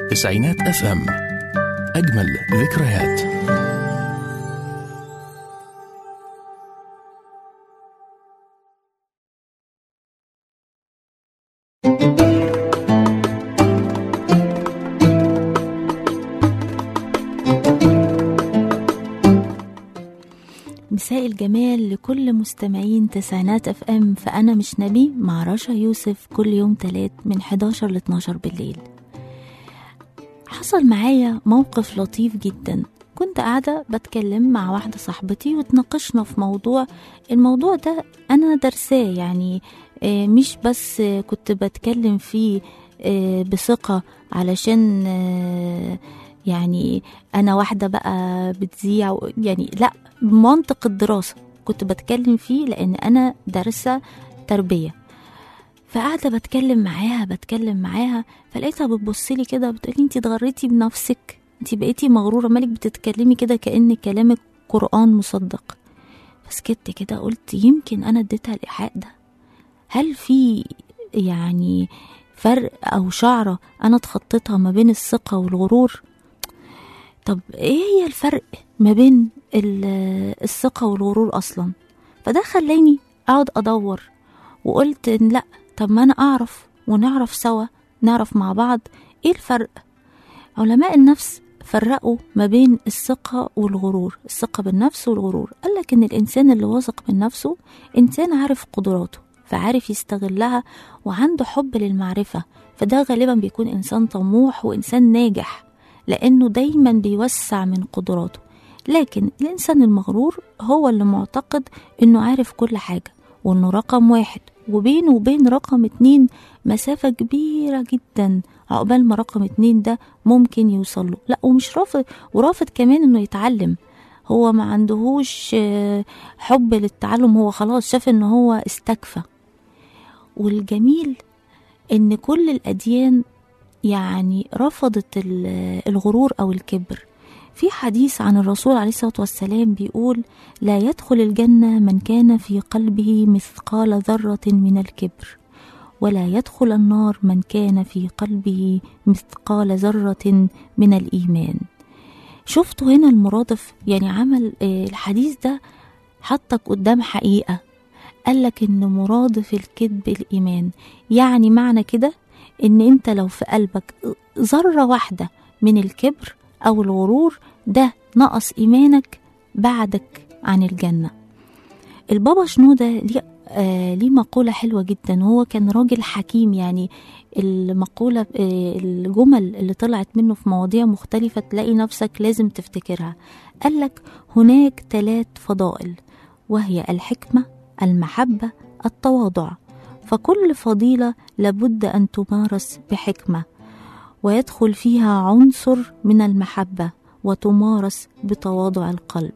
تسعينات اف ام اجمل ذكريات مساء الجمال لكل مستمعين تسعينات اف ام فانا مش نبي مع رشا يوسف كل يوم تلات من 11 ل 12 بالليل حصل معايا موقف لطيف جدا كنت قاعدة بتكلم مع واحدة صاحبتي وتناقشنا في موضوع الموضوع ده أنا درساه يعني آه، مش بس آه، كنت بتكلم فيه آه، بثقة علشان آه، يعني أنا واحدة بقى بتذيع و- يعني لأ بمنطق الدراسة كنت بتكلم فيه لأن أنا دارسة تربية فقاعدة بتكلم معاها بتكلم معاها فلقيتها بتبصلي كده بتقولي انتي اتغريتي بنفسك انتي بقيتي مغرورة مالك بتتكلمي كده كأن كلامك قرآن مصدق فسكت كده قلت يمكن أنا اديتها الإيحاء ده هل في يعني فرق أو شعرة أنا اتخطيتها ما بين الثقة والغرور طب ايه هي الفرق ما بين ال- الثقة والغرور أصلا فده خلاني أقعد أدور وقلت إن لأ طب ما أنا أعرف ونعرف سوا نعرف مع بعض إيه الفرق علماء النفس فرقوا ما بين الثقة والغرور الثقة بالنفس والغرور قالك إن الإنسان اللي واثق من نفسه إنسان عارف قدراته فعارف يستغلها وعنده حب للمعرفة فده غالبا بيكون إنسان طموح وإنسان ناجح لأنه دايما بيوسع من قدراته لكن الإنسان المغرور هو اللي معتقد إنه عارف كل حاجة وإنه رقم واحد وبينه وبين رقم اتنين مسافة كبيرة جدا عقبال ما رقم اتنين ده ممكن يوصل له لا ومش رافض ورافض كمان إنه يتعلم هو ما عندهوش آه، حب للتعلم هو خلاص شاف إن هو استكفى والجميل إن كل الأديان يعني رفضت ال- الغرور أو الكبر في حديث عن الرسول عليه الصلاة والسلام بيقول لا يدخل الجنة من كان في قلبه مثقال ذرة من الكبر ولا يدخل النار من كان في قلبه مثقال ذرة من الإيمان شفتوا هنا المرادف يعني عمل آه، الحديث ده حطك قدام حقيقة قالك إن مرادف الكذب الإيمان يعني معنى كده إن أنت لو في قلبك ذرة واحدة من الكبر أو الغرور ده نقص إيمانك بعدك عن الجنة البابا شنودة ليه آه ليه مقولة حلوة جدا هو كان راجل حكيم يعني المقولة آه الجمل اللي طلعت منه في مواضيع مختلفة تلاقي نفسك لازم تفتكرها قالك هناك ثلاث فضائل وهي الحكمة المحبة التواضع فكل فضيلة لابد أن تمارس بحكمة ويدخل فيها عنصر من المحبة وتمارس بتواضع القلب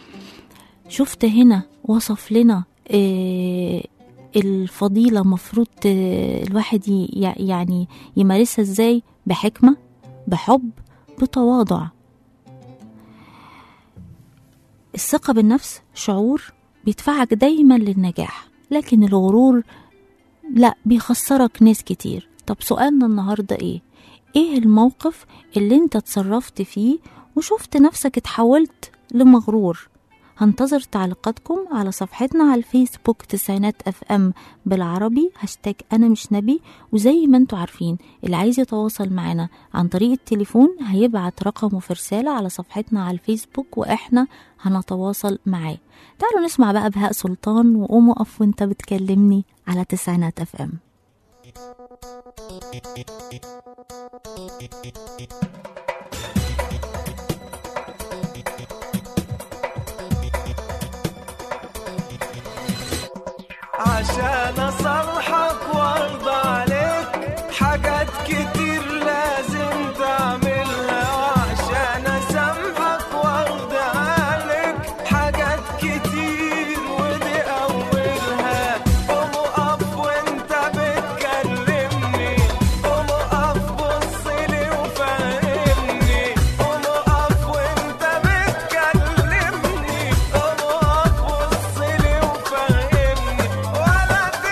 شفت هنا وصف لنا آه، الفضيلة مفروض آه، الواحد ي- يعني يمارسها ازاي بحكمة بحب بتواضع الثقة بالنفس شعور بيدفعك دايما للنجاح لكن الغرور لا بيخسرك ناس كتير طب سؤالنا النهاردة ايه ايه الموقف اللي انت اتصرفت فيه وشفت نفسك اتحولت لمغرور هنتظر تعليقاتكم على صفحتنا على الفيسبوك تسعينات اف ام بالعربي هاشتاج انا مش نبي وزي ما انتوا عارفين اللي عايز يتواصل معنا عن طريق التليفون هيبعت رقمه في رسالة على صفحتنا على الفيسبوك واحنا هنتواصل معاه تعالوا نسمع بقى بهاء سلطان وقوم اقف وانت بتكلمني على تسعينات اف ام عشان اصلحك وارضى عليك حاجات كتير لازم تعملها وعشان اسامحك وارضى عليك حاجات كتير ودي اولها قوم اقف وانت بتكلمني قوم اقف بصلي وفهمني قوم اقف وانت بتكلمني قوم اقف بصلي وفهمني ولا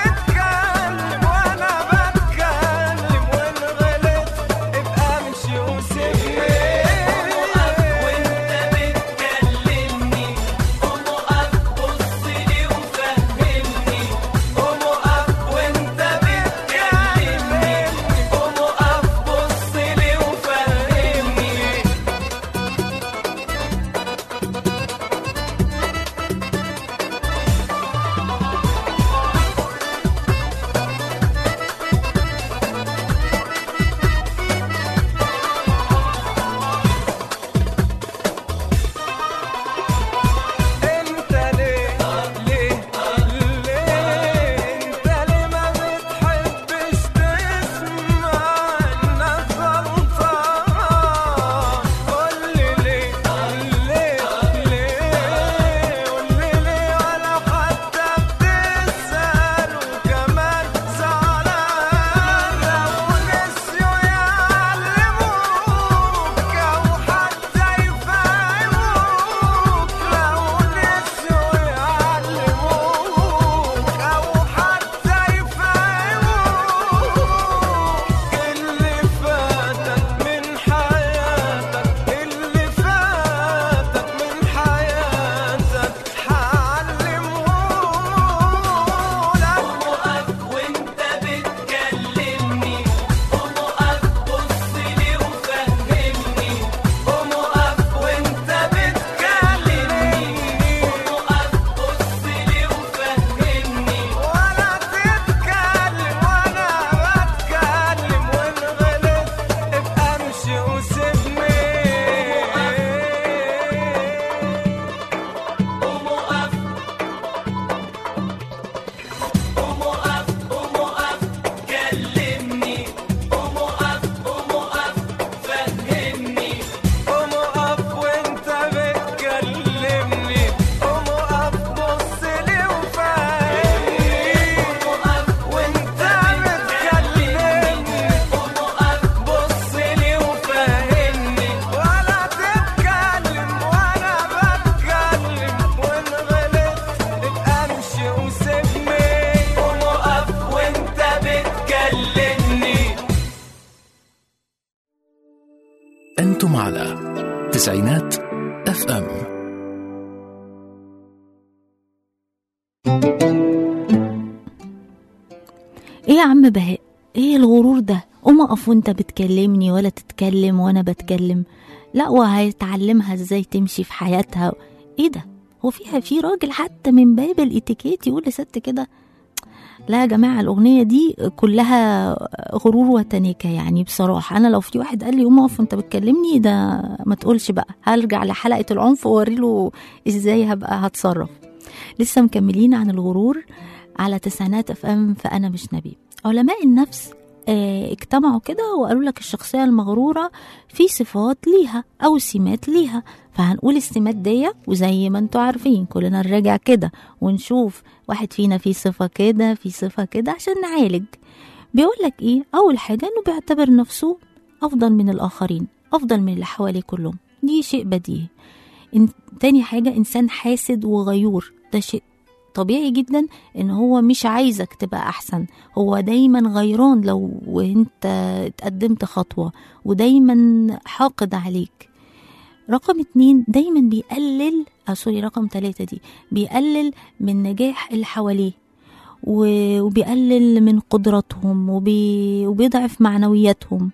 أنتم على تسعينات اف ام ايه يا عم بهاء ايه الغرور ده قوم اقف وانت بتكلمني ولا تتكلم وانا بتكلم لا وهيتعلمها ازاي تمشي في حياتها ايه ده هو فيها في راجل حتى من باب الاتيكيت يقول لست كده لا يا جماعة الأغنية دي كلها غرور وتناكة يعني بصراحة أنا لو في واحد قال لي قوم اقف وأنت بتكلمني ده ما تقولش بقى هرجع لحلقة العنف وأوري له إزاي هبقى هتصرف لسه مكملين عن الغرور على تسعينات اف ام فأنا مش نبي علماء النفس آه، اجتمعوا كده وقالوا لك الشخصية المغرورة في صفات ليها أو سمات ليها فهنقول السمات دي وزي ما انتوا عارفين كلنا نراجع كده ونشوف واحد فينا فيه صفة كده في صفة كده عشان نعالج بيقول لك ايه أول حاجة انه بيعتبر نفسه أفضل من الآخرين أفضل من اللي حواليه كلهم دي شيء بديهي إن تاني حاجة إنسان حاسد وغيور ده شيء طبيعي جدا ان هو مش عايزك تبقى احسن هو دايما غيران لو انت اتقدمت خطوة ودايما حاقد عليك رقم اتنين دايما بيقلل آه سوري رقم تلاتة دي بيقلل من نجاح اللي حواليه و- وبيقلل من قدراتهم وبي... وبيضعف معنوياتهم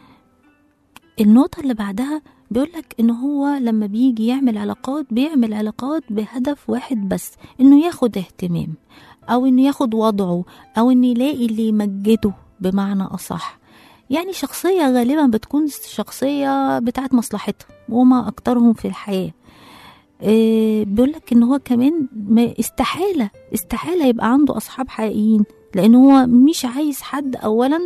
النقطة اللي بعدها بيقولك ان هو لما بيجي يعمل علاقات بيعمل علاقات بهدف واحد بس انه ياخد اهتمام او انه ياخد وضعه او انه يلاقي اللي يمجده بمعنى اصح يعني شخصية غالبا بتكون شخصية بتاعت مصلحتها وما اكترهم في الحياة إيه بيقولك ان هو كمان ما استحالة استحالة يبقى عنده اصحاب حقيقيين لان هو مش عايز حد اولا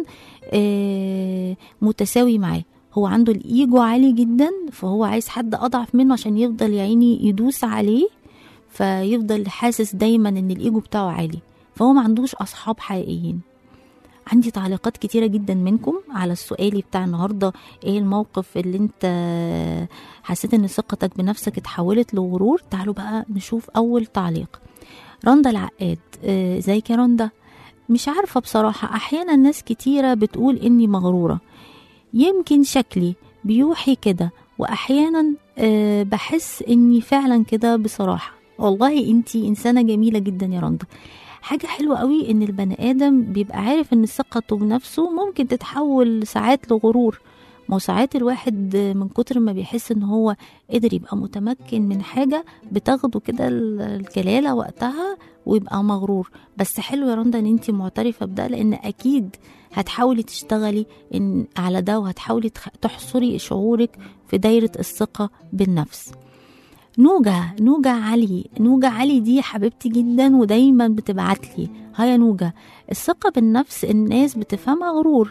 إيه متساوي معاه هو عنده الايجو عالي جدا فهو عايز حد اضعف منه عشان يفضل يا عيني يدوس عليه فيفضل حاسس دايما ان الايجو بتاعه عالي فهو ما عندوش اصحاب حقيقيين عندي تعليقات كتيرة جدا منكم على السؤالي بتاع النهاردة ايه الموقف اللي انت حسيت ان ثقتك بنفسك اتحولت لغرور تعالوا بقى نشوف اول تعليق رندا العقاد آه، ازيك يا رندا مش عارفة بصراحة احيانا ناس كتيرة بتقول اني مغرورة يمكن شكلي بيوحي كده واحيانا آه، بحس اني فعلا كده بصراحه والله انتي انسانه جميله جدا يا رندا حاجه حلوه قوي ان البني ادم بيبقى عارف ان ثقته بنفسه ممكن تتحول ساعات لغرور ما هو ساعات الواحد من كتر ما بيحس ان هو قدر يبقى متمكن من حاجه بتاخده كده ال- الجلاله وقتها ويبقى مغرور بس حلو يا رندا ان انتي معترفه بده لان اكيد هتحاولي تشتغلي إن على ده وهتحاولي تخ- تحصري شعورك في دايرة الثقة بالنفس نوجة نوجة علي نوجة علي دي حبيبتي جدا ودايما بتبعت لي هيا نوجة الثقة بالنفس الناس بتفهمها غرور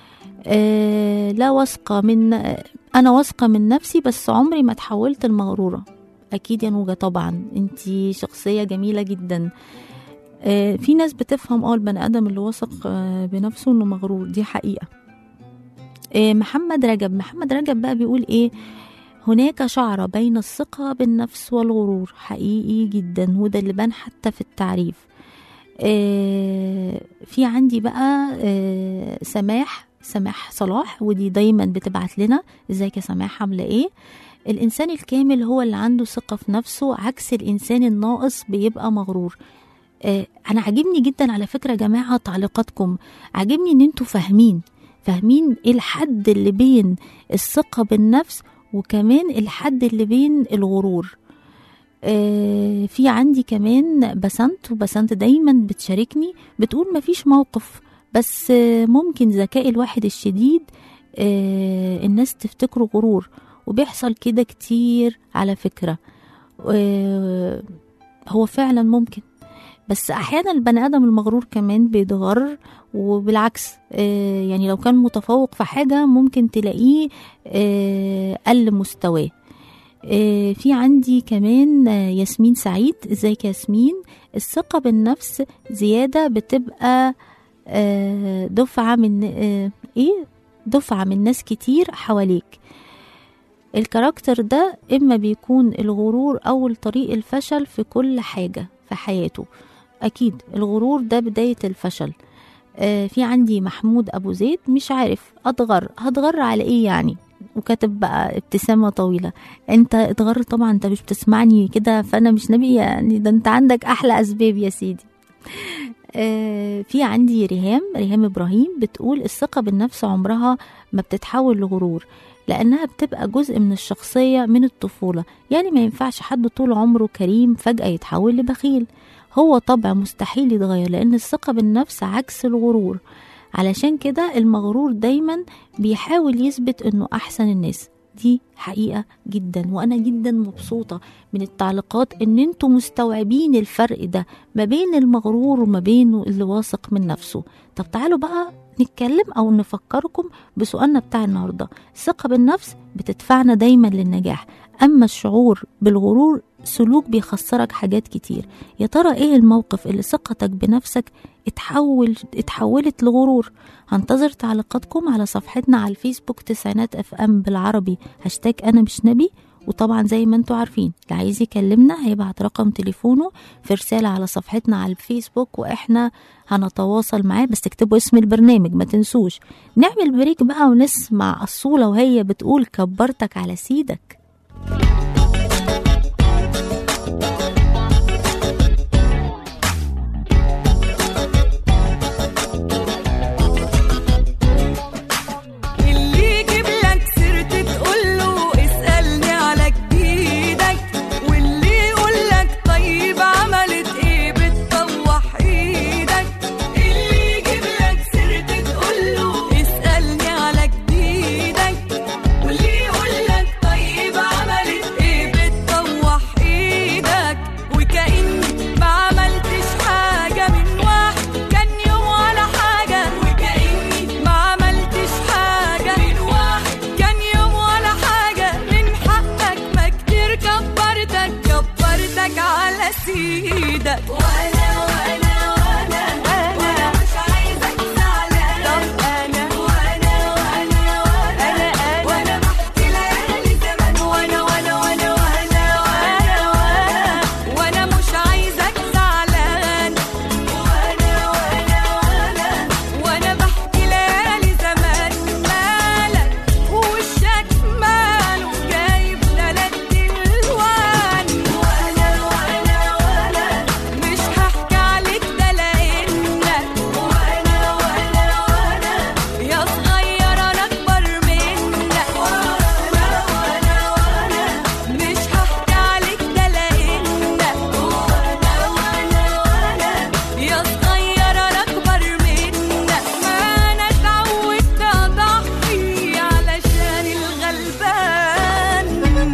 آه لا واثقة من آه، أنا واثقة من نفسي بس عمري ما تحولت المغرورة أكيد يا نوجة طبعا انتي شخصية جميلة جدا آه، في ناس بتفهم اه البني ادم اللي واثق آه، بنفسه انه مغرور دي حقيقه آه، محمد رجب محمد رجب بقى بيقول ايه هناك شعرة بين الثقة بالنفس والغرور حقيقي جدا وده اللي بان حتى في التعريف آه، في عندي بقى آه، سماح سماح صلاح ودي دايما بتبعت لنا ازيك يا سماح عامله ايه الانسان الكامل هو اللي عنده ثقه في نفسه عكس الانسان الناقص بيبقى مغرور آه، انا عاجبني جدا على فكره يا جماعه تعليقاتكم عاجبني ان انتوا فاهمين فاهمين ايه الحد اللي بين الثقه بالنفس وكمان الحد اللي بين الغرور آه، في عندي كمان بسنت وبسنت دايما بتشاركني بتقول مفيش موقف بس آه، ممكن ذكاء الواحد الشديد آه، الناس تفتكره غرور وبيحصل كده كتير على فكرة آه، هو فعلا ممكن بس احيانا البني ادم المغرور كمان بيتغر وبالعكس آه، يعني لو كان متفوق في حاجه ممكن تلاقيه آه، قل مستواه آه، في عندي كمان آه، ياسمين سعيد ازيك يا ياسمين الثقه بالنفس زياده بتبقى آه، دفعه من آه، ايه دفعه من ناس كتير حواليك الكاركتر ده اما بيكون الغرور او طريق الفشل في كل حاجه في حياته اكيد الغرور ده بدايه الفشل آه في عندي محمود ابو زيد مش عارف اتغر هتغر على ايه يعني وكاتب بقى ابتسامة طويلة انت اتغر طبعا انت مش بتسمعني كده فانا مش نبي يعني ده انت عندك احلى اسباب يا سيدي آه، في عندي ريهام ريهام ابراهيم بتقول الثقة بالنفس عمرها ما بتتحول لغرور لأنها بتبقى جزء من الشخصية من الطفولة يعني ما ينفعش حد طول عمره كريم فجأة يتحول لبخيل هو طبع مستحيل يتغير لأن الثقة بالنفس عكس الغرور علشان كده المغرور دايما بيحاول يثبت انه احسن الناس دي حقيقة جدا وأنا جدا مبسوطة من التعليقات إن انتوا مستوعبين الفرق ده ما بين المغرور وما بين اللي واثق من نفسه طب تعالوا بقى نتكلم أو نفكركم بسؤالنا بتاع النهاردة الثقة بالنفس بتدفعنا دايما للنجاح أما الشعور بالغرور سلوك بيخسرك حاجات كتير يا ترى ايه الموقف اللي ثقتك بنفسك اتحول اتحولت لغرور هنتظر تعليقاتكم على صفحتنا على الفيسبوك تسعينات اف ام بالعربي هاشتاج انا مش نبي وطبعا زي ما انتوا عارفين اللي عايز يكلمنا هيبعت رقم تليفونه في رسالة على صفحتنا على الفيسبوك واحنا هنتواصل معاه بس تكتبوا اسم البرنامج ما تنسوش نعمل بريك بقى ونسمع الصولة وهي بتقول كبرتك على سيدك اللي يجيب لك سيرتي تقول له اسألني على جديدك واللي يقول لك طيب عملت ايه بتطوح ايدك اللي يجيب لك سيرتي تقول له اسألني على جديدك واللي يقول لك طيب عملت ايه بتطوح ايدك وكأني ما عملتش حاجة من واحد كان يوم ولا حاجة وكأني ما عملتش حاجة من واحد كان يوم ولا حاجة من حقك ما كتير كبرتك كبرتك على سيدك وانا وانا وانا وانا مش عايزك زعلان طب انا وانا وانا وانا انا وانا بحكي ليالي زمان وانا وانا وانا وانا وانا وانا وانا مش عايزك زعلان وانا وانا وانا وانا بحكي ليالي زمان مالك ووشك ماله جايب تلات الوان وانا وانا وانا مش هحكي عليك ده لانك وانا وانا وانا يا صغير انا اكبر منك وانا وانا وانا مش هحكي عليك ده لانك وانا وانا وانا يا صغير انا اكبر منك ما انا اتعودت اضحي علشان الغلبان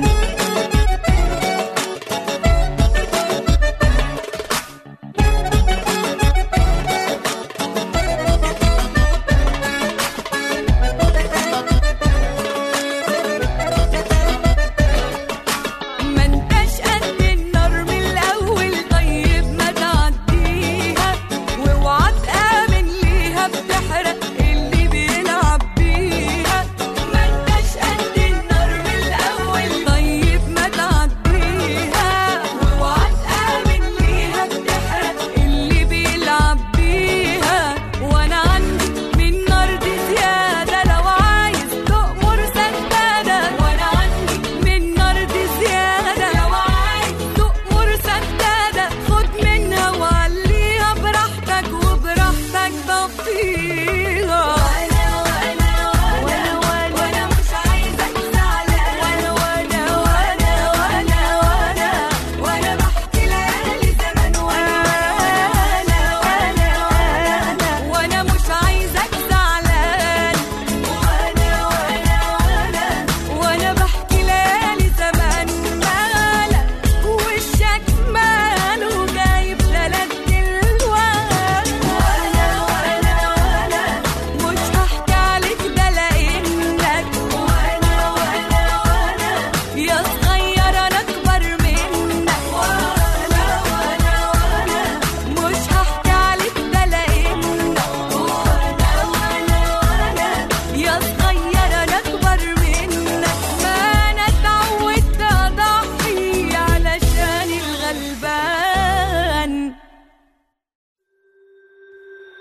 ما انتش قد النار من الاول طيب ما تعديها واوعى تامن ليها بتحرق اللي بيلعب بيها ما انتش قد النار من الاول طيب ما تعديها واوعى تامن ليها بتحرق اللي بيلعب بيها وانا عندي من نار دي زياده لو عايز تؤمر سداده وانا عندي من نار دي زياده لو عايز تؤمر سداده خد منها وعليها براحتك وبراحتك طفيها وانا وانا وانا وانا وانا مش عايزك زعلان وانا وانا وانا وانا وانا وانا بحكي ليالي زمان وانا وانا وانا وانا مش عايزك زعلان وانا وانا وانا وانا بحكي ليالي زمان مالك وشك ماله جايب تلات الوان وانا وانا وانا مش هحكي عليك ده لانك وانا وانا وانا يا صغير انا اكبر منك وانا وانا وانا مش هحكي عليك ده لانك وانا وانا وانا يا صغير انا اكبر منك ما انا اتعودت اضحي علشان الغلبان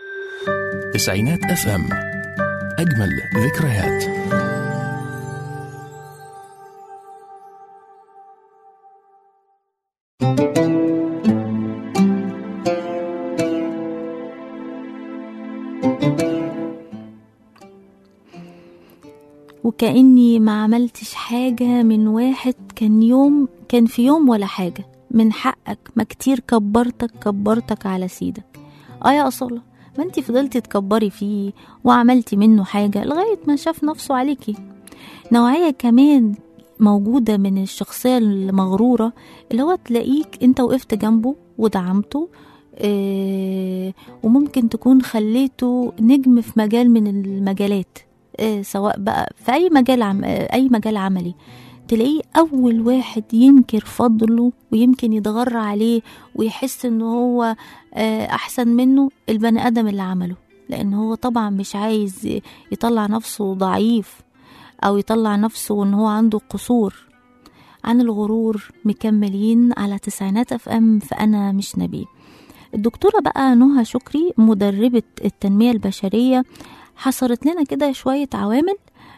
تسعينات اف ام اجمل ذكريات وكأني ما عملتش حاجة من واحد كان يوم كان في يوم ولا حاجة من حقك ما كتير كبرتك كبرتك على سيدك اه يا أصالة ما انتي فضلتي تكبري فيه وعملتي منه حاجة لغاية ما شاف نفسه عليكي نوعية كمان موجودة من الشخصية المغرورة اللي هو تلاقيك انت وقفت جنبه ودعمته اه وممكن تكون خليته نجم في مجال من المجالات اه سواء بقى في أي مجال عم اه أي مجال عملي تلاقيه أول واحد ينكر فضله ويمكن يتغر عليه ويحس إن هو اه أحسن منه البني آدم اللي عمله لأن هو طبعا مش عايز يطلع نفسه ضعيف أو يطلع نفسه إن هو عنده قصور عن الغرور مكملين على تسعينات اف ام فأنا مش نبي الدكتورة بقى نهى شكري مدربة التنمية البشرية حصرت لنا كده شوية عوامل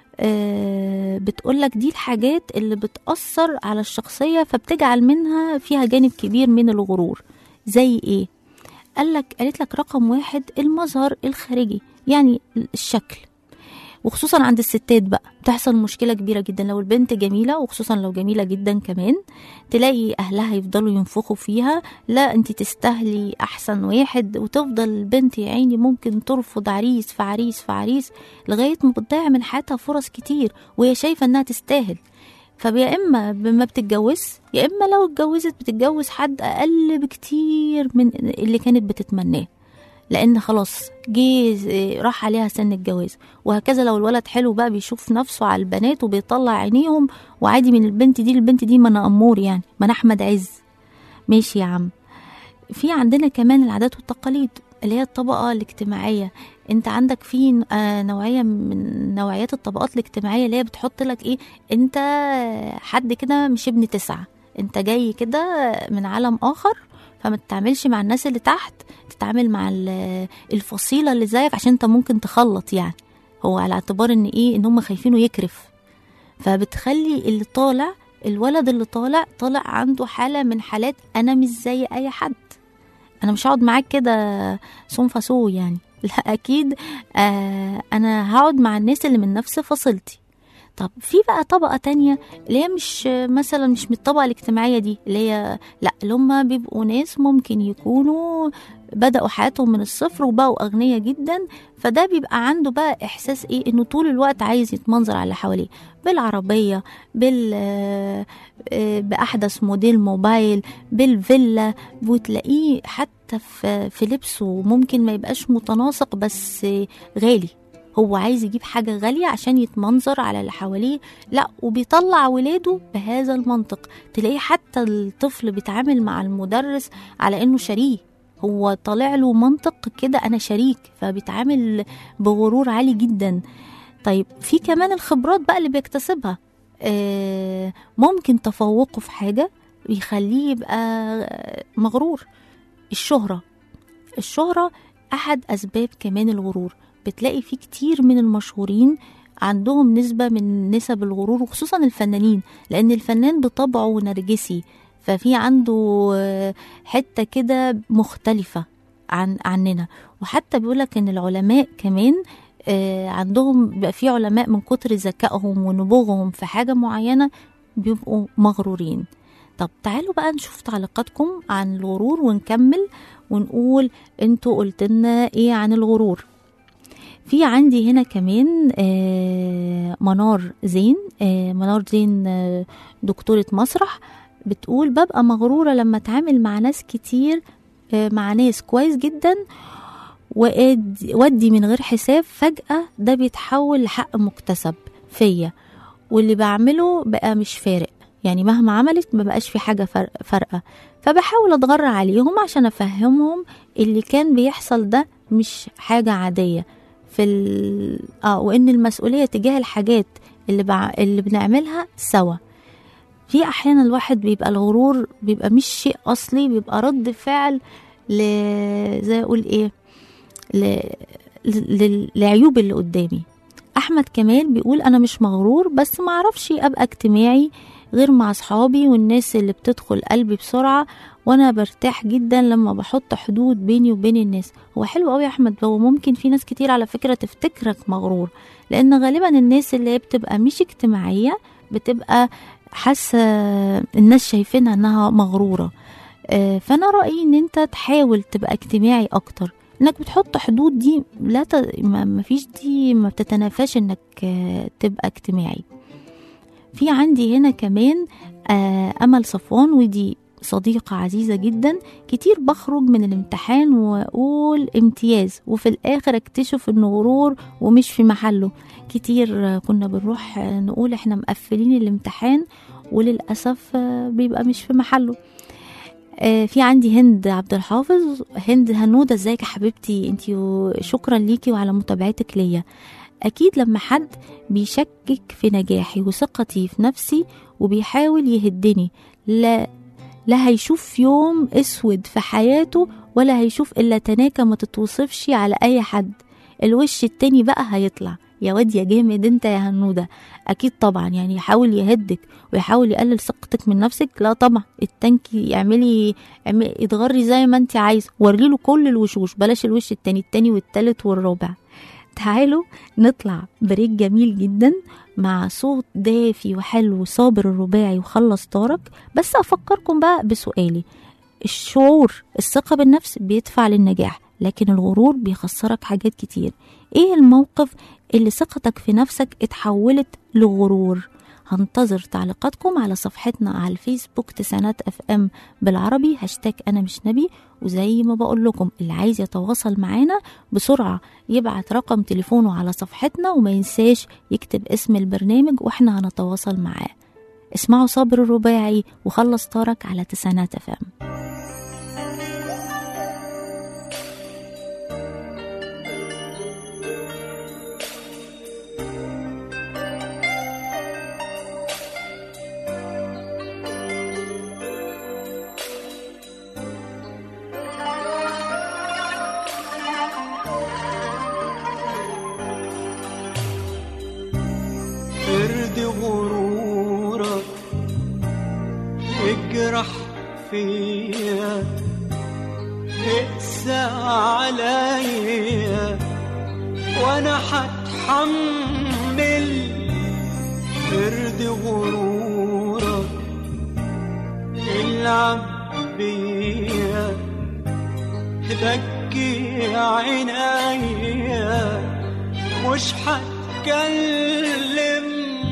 آه بتقولك دي الحاجات اللي بتأثر على الشخصية فبتجعل منها فيها جانب كبير من الغرور زي ايه قالك قالت لك رقم واحد المظهر الخارجي يعني الشكل وخصوصا عند الستات بقى بتحصل مشكلة كبيرة جدا لو البنت جميلة وخصوصا لو جميلة جدا كمان تلاقي أهلها يفضلوا ينفخوا فيها لا انت تستاهلي أحسن واحد وتفضل البنت يا عيني ممكن ترفض عريس في عريس في عريس لغاية ما بتضيع من حياتها فرص كتير وهي شايفة إنها تستاهل فيا إما ما بتتجوز يا إما لو اتجوزت بتتجوز حد أقل بكتير من اللي كانت بتتمناه لان خلاص جه راح عليها سن الجواز وهكذا لو الولد حلو بقى بيشوف نفسه على البنات وبيطلع عينيهم وعادي من البنت دي البنت دي ما انا امور يعني ما انا احمد عز ماشي يا عم في عندنا كمان العادات والتقاليد اللي هي الطبقة الاجتماعية انت عندك في نوعية من نوعيات الطبقات الاجتماعية اللي هي بتحط لك ايه انت حد كده مش ابن تسعة انت جاي كده من عالم اخر فما تتعاملش مع الناس اللي تحت تتعامل مع الفصيلة اللي زيك عشان انت ممكن تخلط يعني هو على اعتبار ان ايه ان هم خايفينه يكرف فبتخلي اللي طالع الولد اللي طالع طالع عنده حالة من حالات انا مش زي اي حد انا مش هقعد معاك كده سون فاسو يعني لا اكيد آه انا هقعد مع الناس اللي من نفس فصيلتي طب في بقى طبقة تانية اللي هي مش مثلا مش من الطبقة الاجتماعية دي اللي هي لا اللي هم بيبقوا ناس ممكن يكونوا بدأوا حياتهم من الصفر وبقوا أغنياء جدا فده بيبقى عنده بقى إحساس إيه إنه طول الوقت عايز يتمنظر على اللي حواليه بالعربية بال بأحدث موديل موبايل بالفيلا وتلاقيه حتى في, في لبسه ممكن ما يبقاش متناسق بس غالي هو عايز يجيب حاجة غالية عشان يتمنظر على اللي حواليه لا وبيطلع ولاده بهذا المنطق تلاقيه حتى الطفل بيتعامل مع المدرس على انه شريه هو طالع له منطق كده انا شريك فبيتعامل بغرور عالي جدا طيب في كمان الخبرات بقى اللي بيكتسبها آه ممكن تفوقه في حاجة بيخليه يبقى مغرور الشهرة الشهرة أحد أسباب كمان الغرور بتلاقي في كتير من المشهورين عندهم نسبة من نسب الغرور وخصوصا الفنانين لأن الفنان بطبعه نرجسي ففي عنده حتة كده مختلفة عن عننا وحتى بيقولك ان العلماء كمان عندهم بيبقى في علماء من كتر ذكائهم ونبوغهم في حاجة معينة بيبقوا مغرورين طب تعالوا بقى نشوف تعليقاتكم عن الغرور ونكمل ونقول انتوا قلت لنا ايه عن الغرور في عندي هنا كمان منار زين منار زين دكتورة مسرح بتقول ببقى مغرورة لما اتعامل مع ناس كتير مع ناس كويس جدا وادي من غير حساب فجأة ده بيتحول لحق مكتسب فيا واللي بعمله بقى مش فارق يعني مهما عملت ما بقاش في حاجة فارقة فبحاول اتغرى عليهم عشان افهمهم اللي كان بيحصل ده مش حاجة عادية في ال... اه وان المسؤوليه تجاه الحاجات اللي بع... اللي بنعملها سوا في احيانا الواحد بيبقى الغرور بيبقى مش شيء اصلي بيبقى رد فعل ل زي اقول ايه ل... ل... لعيوب اللي قدامي احمد كمال بيقول انا مش مغرور بس ما اعرفش ابقى اجتماعي غير مع أصحابي والناس اللي بتدخل قلبي بسرعة وأنا برتاح جدا لما بحط حدود بيني وبين الناس هو حلو قوي يا أحمد هو ممكن في ناس كتير على فكرة تفتكرك مغرور لأن غالبا الناس اللي هي بتبقى مش اجتماعية بتبقى حاسة الناس شايفينها إنها مغرورة آه، فأنا رأيي إن أنت تحاول تبقى اجتماعي أكتر انك بتحط حدود دي لا ت... ما ما فيش دي ما بتتنافاش انك آه، تبقى اجتماعي في عندي هنا كمان آه، امل صفوان ودي صديقة عزيزة جدا كتير بخرج من الامتحان واقول امتياز وفي الاخر اكتشف انه غرور ومش في محله كتير آه، كنا بنروح آه، نقول احنا مقفلين الامتحان وللأسف آه، بيبقى مش في محله آه، في عندي هند عبد الحافظ هند هنودة ازيك يا حبيبتي انتي و- شكرا ليكي وعلى متابعتك ليا اكيد لما حد بيشكك في نجاحي وثقتي في نفسي وبيحاول يهدني لا لا هيشوف يوم اسود في حياته ولا هيشوف الا تناكة ما تتوصفش على اي حد الوش التاني بقى هيطلع يا واد يا جامد انت يا هنودة اكيد طبعا يعني يحاول يهدك ويحاول يقلل ثقتك من نفسك لا طبعا التانك اعملي اعملي- اتغري زي ما انت عايزه وريله كل الوشوش بلاش الوش التاني التاني والتالت والرابع تعالوا نطلع بريك جميل جدا مع صوت دافي وحلو صابر الرباعي وخلص طارق بس افكركم بقى بسؤالي الشعور الثقة بالنفس بيدفع للنجاح لكن الغرور بيخسرك حاجات كتير ايه الموقف اللي ثقتك في نفسك اتحولت لغرور هنتظر تعليقاتكم على صفحتنا على الفيسبوك تسعينات اف ام بالعربي هاشتاج انا مش نبي وزي ما بقول لكم اللي عايز يتواصل معانا بسرعة يبعت رقم تليفونه على صفحتنا وما ينساش يكتب اسم البرنامج واحنا هنتواصل معاه اسمعوا صابر الرباعي وخلص طارق على تسعينات اف ام ارضي غرورك اجرح فيا اقسى عليا وانا هتحمل ارضي غرورك العب بيا بكي عينيا مش هتكلم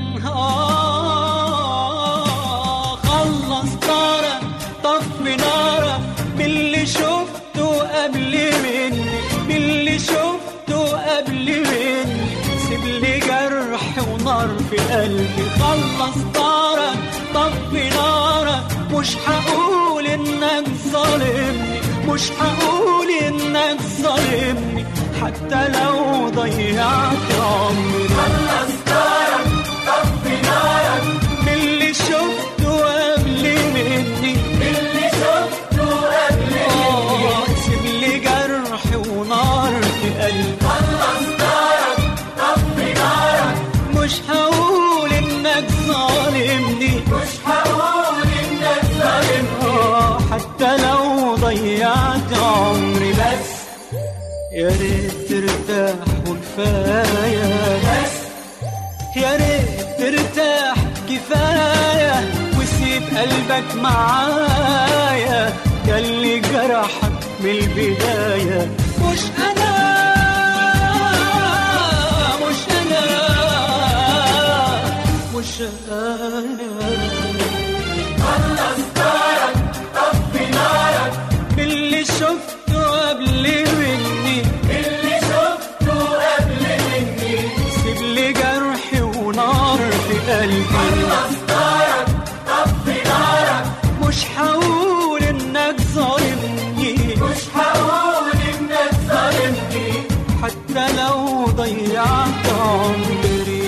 آه خلص طارق طفي نارك باللي شفته قبل مني باللي شفته قبل مني سيب لي جرح ونار في قلبي خلص طارق طفي نارك مش هقول انك ظالمني مش هقول انك ظالمني حتى لو ضيعت عمري خلص طارق طفي نارك باللي شفته قبل مني باللي شفته قبل مني سيب لي جرح ونار في قلبي خلص طارق طفي نارك مش هقول انك ظالمني مش هقول انك ظالمني حتى لو ضيعت عمري بس يا ريت ترتاح وكفايه بس يا ريت ترتاح كفايه وسيب قلبك معايا ياللي جرحك من البدايه مش انا مش انا مش انا خلص طارك طفي نارك باللي شفته قبل مني باللي شفته قبل مني سيب لي جرحي ونار في قلبي خلص طارك طفي نارك مش هقول انك ظالمني مش هقول انك ظالمني حتى لو ضيعت عمري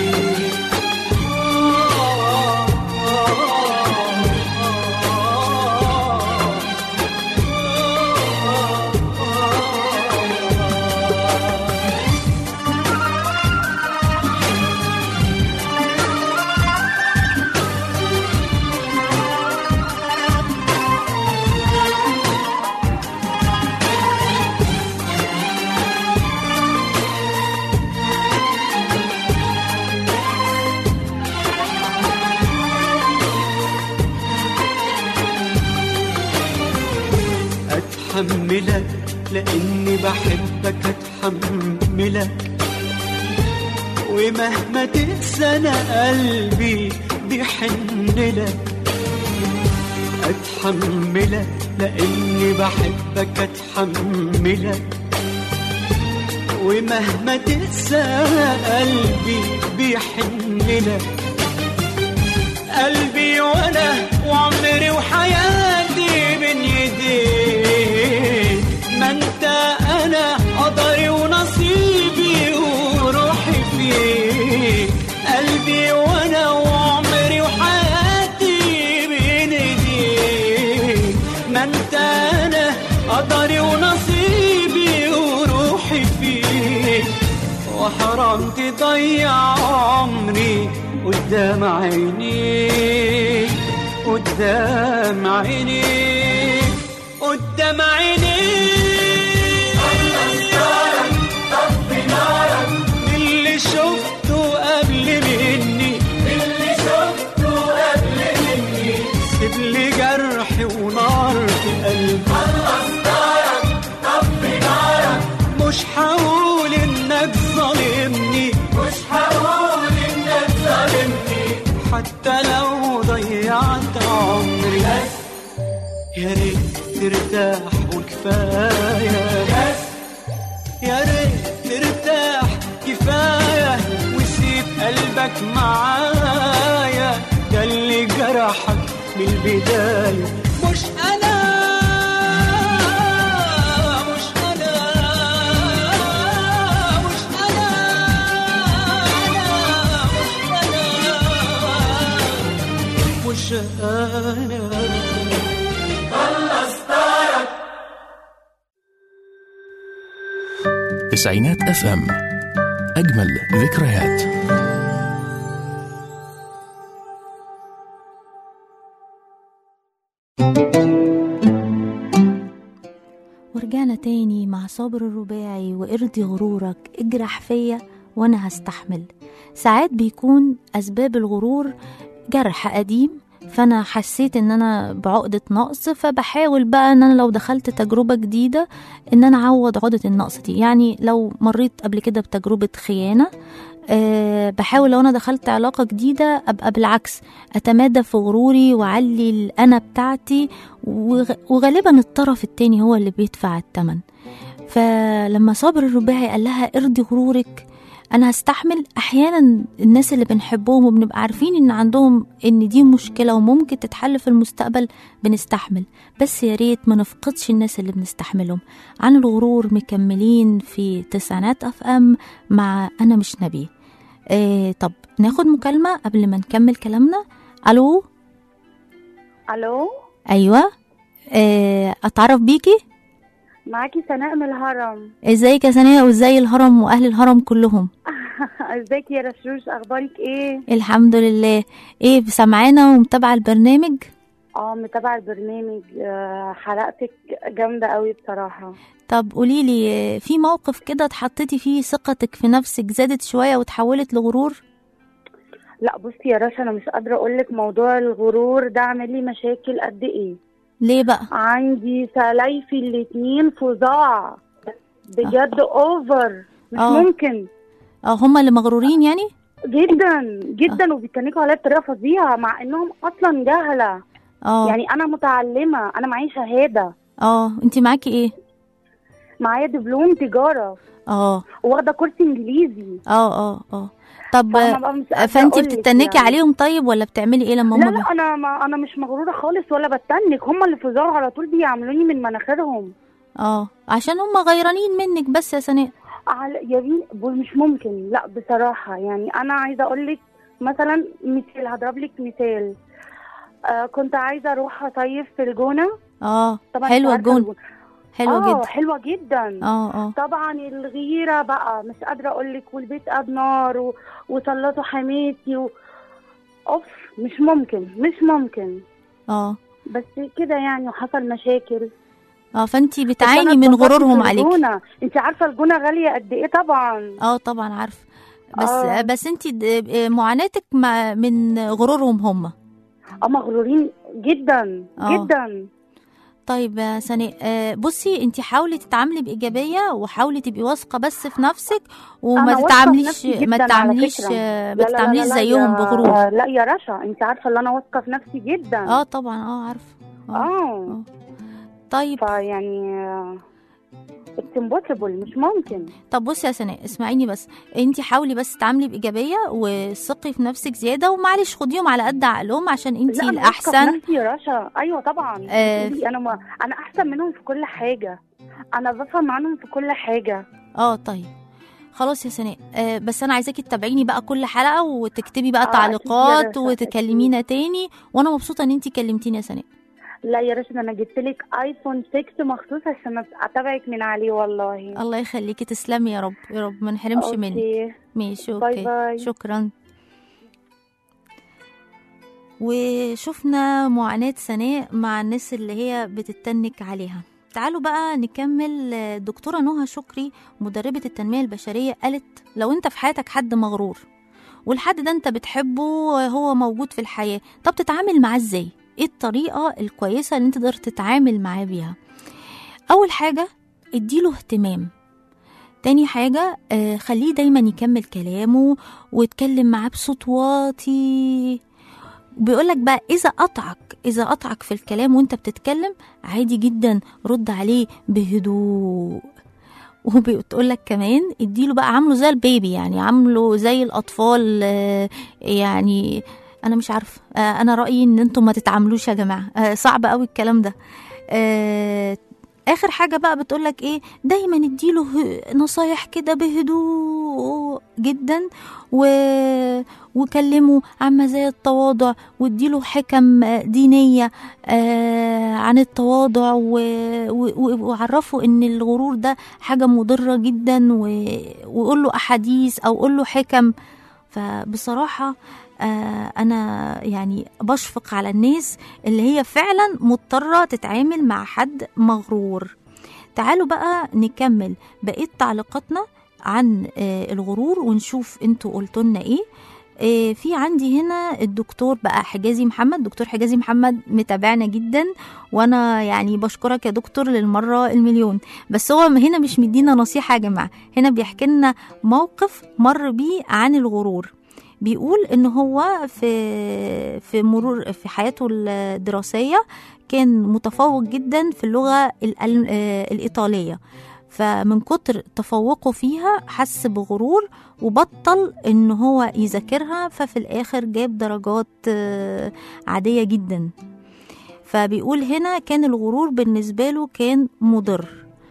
لاني بحبك اتحملك ومهما تقسى انا قلبي بيحن لك اتحملك لاني بحبك اتحملك ومهما تقسى قلبي بيحن لك قلبي وانا وعمري وحياتي بين ايديك ما انت انا قدري ونصيبي وروحي فيك قلبي وانا وعمري وحياتي بين ايديك ما انت انا قدري ونصيبي وروحي فيك وحرام تضيع عمري قدام عينيك قدام عينيك قدام عينيك اللي شفته قبل مني اللي شفته قبل مني سيب لي جرحي ونار في قلبي خلص نارك طفي نارك مش هقول انك ظالمني مش هقول انك ظالمني حتى لو ضيعت عمري بس يا ريت ترتاح وكفايه بس يا ريت ترتاح كفايه وسيب قلبك معايا ده اللي جرحك من البدايه مش انا مش انا مش انا انا مش انا مش انا تسعينات اف ام اجمل ذكريات ورجعنا تاني مع صابر الرباعي وارضي غرورك اجرح فيا وانا هستحمل ساعات بيكون اسباب الغرور جرح قديم فانا حسيت ان انا بعقدة نقص فبحاول بقى ان انا لو دخلت تجربة جديدة ان انا اعوض عقدة النقص دي يعني لو مريت قبل كده بتجربة خيانة أه بحاول لو انا دخلت علاقة جديدة ابقى بالعكس اتمادى في غروري واعلي الانا بتاعتي وغ- وغالبا الطرف التاني هو اللي بيدفع الثمن فلما صابر الرباعي قال لها ارضي غرورك انا هستحمل احيانا الناس اللي بنحبهم وبنبقى عارفين ان عندهم ان دي مشكله وممكن تتحل في المستقبل بنستحمل بس يا ريت ما نفقدش الناس اللي بنستحملهم عن الغرور مكملين في تسعينات اف ام مع انا مش نبي آه طب ناخد مكالمه قبل ما نكمل كلامنا الو الو ايوه آه اتعرف بيكي معاكي سناء من الهرم ازيك يا سناء وازاي الهرم واهل الهرم كلهم ازيك يا رشوش اخبارك ايه الحمد لله ايه سامعانا ومتابعه البرنامج اه متابعه البرنامج آه، حلقتك جامده قوي بصراحه طب قوليلي في موقف كده اتحطيتي فيه ثقتك في نفسك زادت شويه وتحولت لغرور لا بصي يا رشا انا مش قادره اقول لك موضوع الغرور ده عامل لي مشاكل قد ايه ليه بقى عندي سلايفي الاتنين فظاع بجد اوفر مش آه. ممكن اه هما اللي مغرورين يعني جدا جدا وبيتنكوا عليا بطريقه فظيعه مع انهم اصلا جهله اه يعني انا متعلمه انا معايا شهاده اه انتي معاكي ايه معايا دبلوم تجاره اه واخده كورس انجليزي اه اه اه طب فأنا بقى مش قادرة فانتي أقولك بتتنكي يعني. عليهم طيب ولا بتعملي ايه لما لا هما بي- لا انا ما انا مش مغروره خالص ولا بتنك هم اللي فظاع على طول بيعملوني من مناخيرهم اه عشان هما غيرانين منك بس يا سناء على يا بين بقول مش ممكن لا بصراحه يعني انا عايزه اقول لك مثلا مثال هضرب لك مثال آه كنت عايزه اروح اصيف في الجونه اه طبعا حلوه أنت عارفة الجون حلوه اه جدا حلوه جدا اه اه طبعا الغيره بقى مش قادره اقول لك والبيت قاد نار و... وسلطوا حماتي و... اوف مش ممكن مش ممكن اه بس كده يعني وحصل مشاكل اه فانتي بس بتعاني أنا من اتبسطت غرورهم في عليكي الجونة. انت عارفه الجونه غاليه قد ايه طبعا اه طبعا عارفه بس آه. بس انتي د- معاناتك مع من غرورهم هم اه مغرورين جدا آه. جدا طيب يا سناء آه، بصي انت حاولي تتعاملي بايجابيه وحاولي تبقي واثقه بس في نفسك وما أنا واثقة في تتعامليش نفسي ما جداً على تتعامليش فكرة. آه، لا- ما لا- لا- تتعامليش لا زيهم يا- بغرور لا يا رشا انت عارفه ان انا واثقه في نفسي جدا اه طبعا اه عارفه اه اه طيب فيعني اتس امبوسيبل مش ممكن طب بصي يا سناء اسمعيني بس انت حاولي بس تتعاملي بايجابيه وثقي في نفسك زياده ومعلش خديهم على قد عقلهم عشان انت لا انا واثقه في الاحسن نفسي يا رشا ايوه طبعا آه، بتقولي انا ما انا احسن منهم في كل حاجه انا بفهم عنهم في كل حاجه اه طيب خلاص يا سناء آه بس انا عايزاكي تتابعيني بقى كل حلقه وتكتبي بقى آه، أكيد يا تعليقات رشا، وتكلمينا تاني وانا مبسوطه ان انت كلمتيني يا سناء لا يا رشا ده انا جبت لك ايفون 6 مخصوص عشان اتابعك من عليه والله الله يخليكي تسلمي يا رب يا رب ما نحرمش منك أوكي. ماشي باي اوكي باي. شكرا وشفنا معاناة سناء مع الناس اللي هي بتتنك عليها تعالوا بقى نكمل الدكتورة نهى شكري مدربة التنمية البشرية قالت لو انت في حياتك حد مغرور والحد ده انت بتحبه هو موجود في الحياة طب تتعامل معاه ازاي ايه الطريقة الكويسة اللي انت تقدر تتعامل معاه بيها اول حاجة اديله اهتمام تاني حاجة آه خليه دايما يكمل كلامه ويتكلم معاه بصوت واطي بيقولك بقى إذا قطعك إذا قطعك في الكلام وأنت بتتكلم عادي جدا رد عليه بهدوء وبتقولك كمان اديله بقى عامله زي البيبي يعني عامله زي الأطفال آه، يعني أنا مش عارفة آه، أنا رأيي إن أنتم ما تتعاملوش يا جماعة آه، صعب قوي الكلام ده آه، اخر حاجه بقى بتقولك ايه دايما اديله ه- نصايح كده بهدوء جدا و... وكلمه عن مزايا التواضع واديله حكم آه، دينيه آه عن التواضع و... و... و- وعرفه ان الغرور ده حاجه مضره جدا و... وقول له احاديث او قول له حكم فبصراحه آه انا يعني بشفق على الناس اللي هي فعلا مضطره تتعامل مع حد مغرور تعالوا بقى نكمل بقيه تعليقاتنا عن آه الغرور ونشوف انتوا قلتوا لنا ايه آه، في عندي هنا الدكتور بقى حجازي محمد دكتور حجازي محمد متابعنا جدا وانا يعني بشكرك يا دكتور للمره المليون بس هو هنا مش مدينا نصيحه يا جماعه هنا بيحكي لنا موقف مر بيه عن الغرور بيقول ان هو في في مرور في حياته الدراسيه كان متفوق جدا في اللغه الأل- آه، الايطاليه فمن كتر تفوقه فيها حس بغرور وبطل ان هو يذاكرها ففي الاخر جاب درجات آه، عاديه جدا فبيقول هنا كان الغرور بالنسبه له كان مضر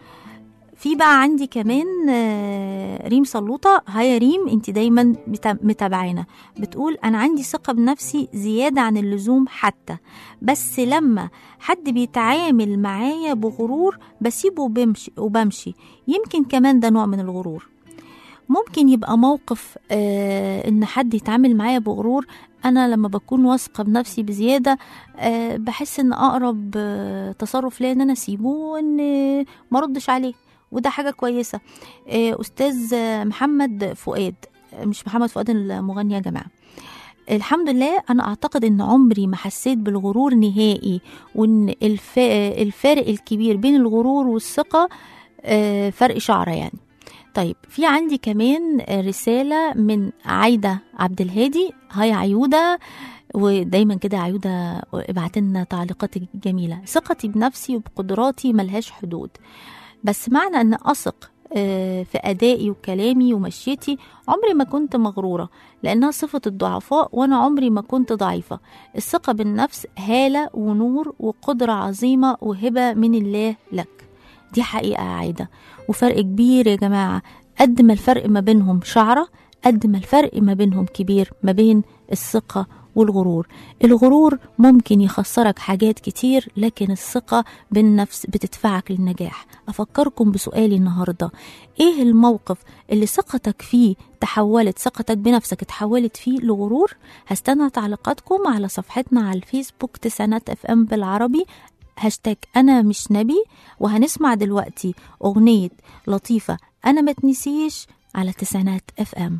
في بقى عندي كمان آه، ريم سلوطة هاي يا ريم انت دايما متا- متابعانا بتقول انا عندي ثقة بنفسي زيادة عن اللزوم حتى بس لما حد بيتعامل معايا بغرور بسيبه وبمشي وبمشي يمكن كمان ده نوع من الغرور ممكن يبقى موقف آه ان حد يتعامل معايا بغرور انا لما بكون واثقه بنفسي بزياده آه بحس ان اقرب آه تصرف ليا ان انا اسيبه وان آه، ما ردش عليه وده حاجه كويسه آه استاذ آه، محمد فؤاد آه، مش محمد فؤاد المغني يا جماعه الحمد لله انا اعتقد ان عمري ما حسيت بالغرور نهائي وان الف... الفارق الكبير بين الغرور والثقه آه، فرق شعره يعني طيب في عندي كمان رسالة من عايدة عبد الهادي هاي عيودة ودايما كده يا عيودة ابعت لنا تعليقاتك الجميلة ثقتي بنفسي وبقدراتي ملهاش حدود بس معنى ان اثق آه، في ادائي وكلامي ومشيتي عمري ما كنت مغروره لانها صفه الضعفاء وانا عمري ما كنت ضعيفه الثقه بالنفس هاله ونور وقدره عظيمه وهبه من الله لك دي حقيقه يا عايده وفرق كبير يا جماعه قد ما الفرق ما بينهم شعره قد ما الفرق ما بينهم كبير ما بين الثقه والغرور الغرور ممكن يخسرك حاجات كتير لكن الثقة بالنفس بتدفعك للنجاح أفكركم بسؤالي النهاردة إيه الموقف اللي ثقتك فيه تحولت ثقتك بنفسك تحولت فيه لغرور هستنى تعليقاتكم على صفحتنا على الفيسبوك تسعينات اف ام بالعربي هاشتاج أنا مش نبي وهنسمع دلوقتي أغنية لطيفة أنا ما تنسيش على تسعينات اف ام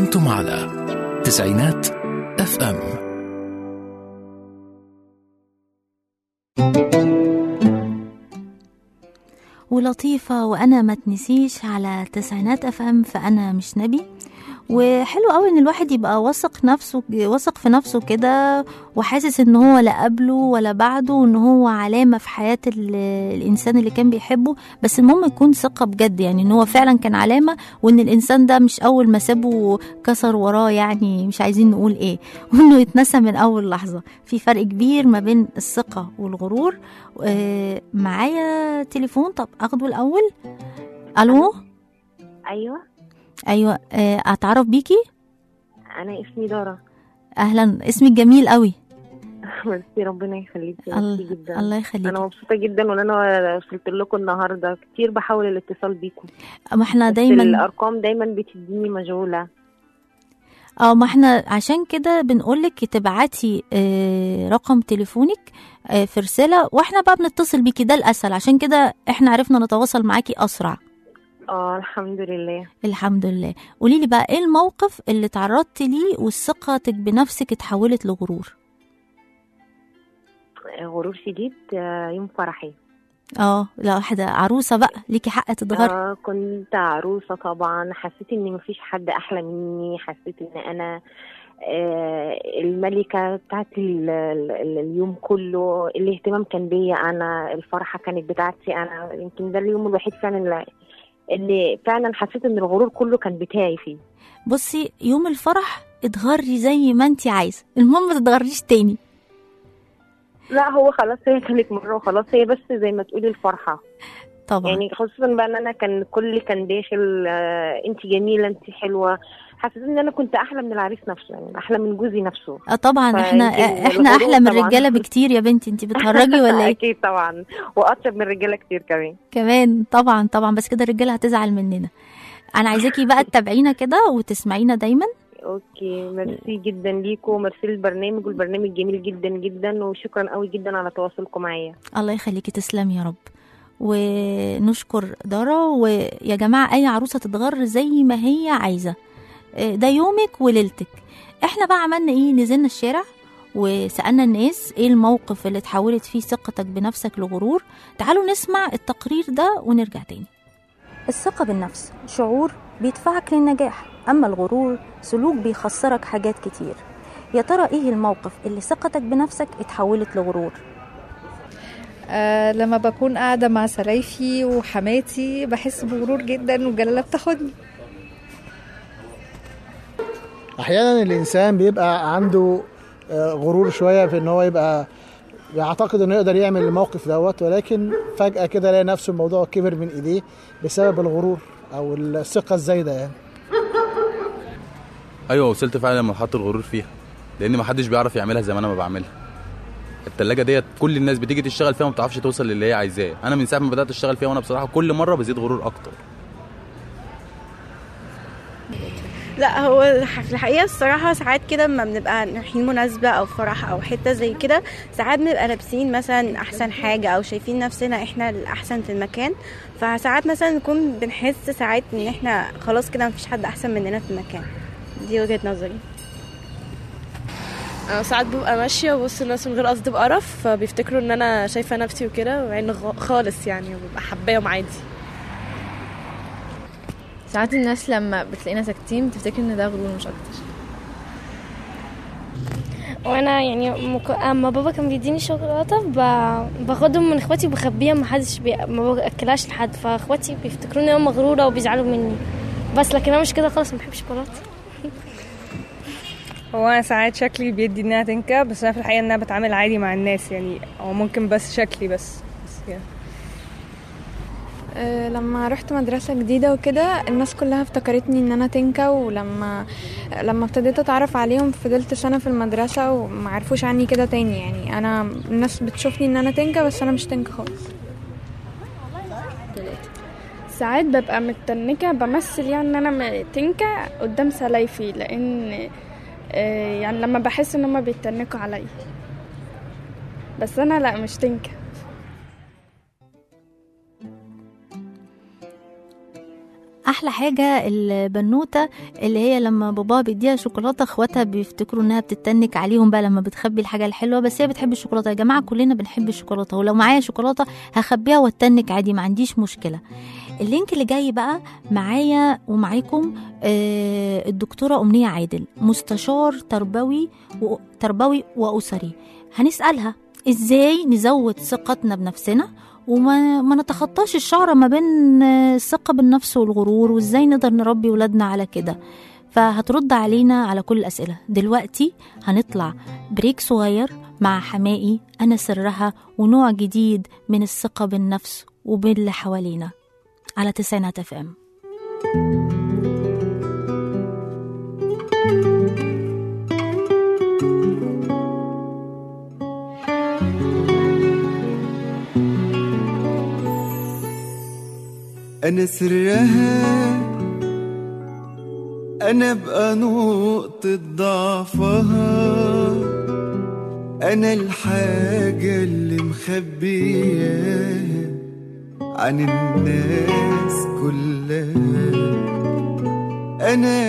أنتم على تسعينات اف ام ولطيفة وأنا ما تنسيش على تسعينات اف ام فأنا مش نبي وحلو قوي ان الواحد يبقى واثق نفسه واثق في نفسه كده وحاسس ان هو لا قبله ولا بعده وان هو علامه في حياه ال- الانسان اللي كان بيحبه بس المهم يكون ثقه بجد يعني ان هو فعلا كان علامه وان الانسان ده مش اول ما سابه كسر وراه يعني مش عايزين نقول ايه وانه يتنسى من اول لحظه في فرق كبير ما بين الثقه والغرور آه، معايا تليفون طب اخده الاول الو ايوه ايوه آه، اتعرف بيكي انا اسمي دارا اهلا اسمك جميل قوي ميرسي ربنا يخليكي ميرسي الله, جدا الله يخليك انا مبسوطه جدا وان انا وصلت لكم النهارده كتير بحاول الاتصال بيكم ما احنا بس دايما الارقام دايما بتديني مشغوله اه ما احنا عشان كده بنقولك تبعتي آه، رقم تليفونك آه، في رسالة واحنا بقى بنتصل بيكي ده الاسهل عشان كده احنا عرفنا نتواصل معاكي اسرع اه الحمد لله الحمد لله قولي لي بقى ايه الموقف اللي تعرضتي ليه وثقتك بنفسك اتحولت لغرور غرور شديد آه، يوم فرحي اه لا واحدة عروسة بقى ليكي حق تتغر آه كنت عروسه طبعا حسيت ان مفيش حد احلى مني حسيت ان انا آه الملكه بتاعت ال- ال- ال- اليوم كله الاهتمام كان بيا انا الفرحه كانت بتاعتي انا يمكن ده اليوم الوحيد فعلا اللي- اللي فعلا حسيت ان الغرور كله كان بتاعي فيه بصي يوم الفرح اتغري زي ما انت عايزة المهم ما تتغريش تاني لا هو خلاص هي كانت مره وخلاص هي بس زي ما تقولي الفرحه طبعا يعني خصوصا بقى ان انا كان كل اللي كان داخل آه انت جميله انت حلوه حسيت ان انا كنت احلى من العريس نفسه يعني احلى من جوزي نفسه اه طبعا احنا فيمكن احنا الغرور احلى من طبعاً. الرجاله بكتير يا بنتي انت بتهرجي ولا ايه اكيد طبعا واطيب من الرجاله كتير كمان كمان طبعا طبعا بس كده الرجاله هتزعل مننا انا عايزاكي بقى تتابعينا كده وتسمعينا دايما اوكي ميرسي جدا ليكم وميرسي للبرنامج والبرنامج جميل جدا جدا وشكرا قوي جدا على تواصلكم معايا الله يخليكي تسلمي يا رب ونشكر دارا ويا جماعه اي عروسه تتغر زي ما هي عايزه اه، ده يومك وليلتك احنا بقى عملنا ايه نزلنا الشارع وسألنا الناس ايه الموقف اللي اتحولت فيه ثقتك بنفسك لغرور تعالوا نسمع التقرير ده ونرجع تاني الثقة بالنفس شعور بيدفعك للنجاح أما الغرور سلوك بيخسرك حاجات كتير يا ترى إيه الموقف اللي ثقتك بنفسك اتحولت لغرور آه لما بكون قاعدة مع سلايفي وحماتي بحس بغرور جدا وجلالة بتاخدني احيانا الانسان بيبقى عنده آه، غرور شويه في ان هو يبقى بيعتقد انه يقدر يعمل الموقف دوت ولكن فجاه كده يلاقي نفسه الموضوع كبر من ايديه بسبب الغرور او الثقه الزايده يعني ايوه وصلت فعلا لمرحله الغرور فيها لان ما حدش بيعرف يعملها زي ما انا ما بعملها التلاجة ديت كل الناس بتيجي تشتغل فيها وما بتعرفش توصل للي هي عايزاه انا من ساعه ما بدات اشتغل فيها وانا بصراحه كل مره بزيد غرور اكتر لا هو الح- في الحقيقة الصراحة ساعات كده لما بنبقى رايحين مناسبة أو فرح أو حتة زي كده ساعات بنبقى لابسين مثلا أحسن حاجة أو شايفين نفسنا إحنا الأحسن في المكان فساعات مثلا نكون بنحس ساعات إن إحنا خلاص كده مفيش حد أحسن مننا في المكان دي وجهة نظري أنا ساعات ببقى ماشية ووسط الناس من غير قصد بقرف فبيفتكروا ان انا شايفة نفسي وكده وعين غ- خالص يعني وببقى حباهم عادي ساعات الناس لما بتلاقينا ساكتين بتفتكر ان ده غرور مش اكتر وانا يعني مك... اما بابا كان بيديني شوكولاته ب... باخدهم من اخواتي وبخبيها ما حدش بي... ما باكلهاش لحد فاخواتي بيفتكروني انا مغروره وبيزعلوا مني بس لكن انا مش كده خالص ما بحبش شوكولاته هو انا ساعات شكلي بيدي انها تنكا بس انا في الحقيقه ان انا بتعامل عادي مع الناس يعني او ممكن بس شكلي بس بس كده آه، لما رحت مدرسة جديدة وكده الناس كلها افتكرتني ان انا تنكا ولما لما ابتديت اتعرف عليهم فضلت سنة في المدرسة وما عرفوش عني كده تاني يعني انا الناس بتشوفني ان انا تنكا بس انا مش تنكا خالص ساعات ببقى متنكة بمثل يعني ان انا م- تنكة قدام سلايفي لان آه، يعني لما بحس ان هما بيتنكوا عليا بس انا لا مش تنكة احلى حاجه البنوته اللي هي لما باباها بيديها شوكولاته اخواتها بيفتكروا انها بتتنك عليهم بقى لما بتخبي الحاجه الحلوه بس هي بتحب الشوكولاته يا جماعه كلنا بنحب الشوكولاته ولو معايا شوكولاته هخبيها واتنك عادي ما عنديش مشكله اللينك اللي جاي بقى معايا ومعاكم آه، الدكتوره امنيه عادل مستشار تربوي و... تربوي واسري هنسالها ازاي نزود ثقتنا بنفسنا وما ما نتخطاش الشعره ما بين آه، الثقه بالنفس والغرور وازاي نقدر نربي ولادنا على كده فهترد علينا على كل الاسئله دلوقتي هنطلع بريك صغير مع حمائي انا سرها ونوع جديد من الثقه بالنفس وباللي حوالينا على تسعينات اف ام أنا سرها أنا بقى نقطة ضعفها أنا الحاجة اللي مخبياها عن الناس كلها أنا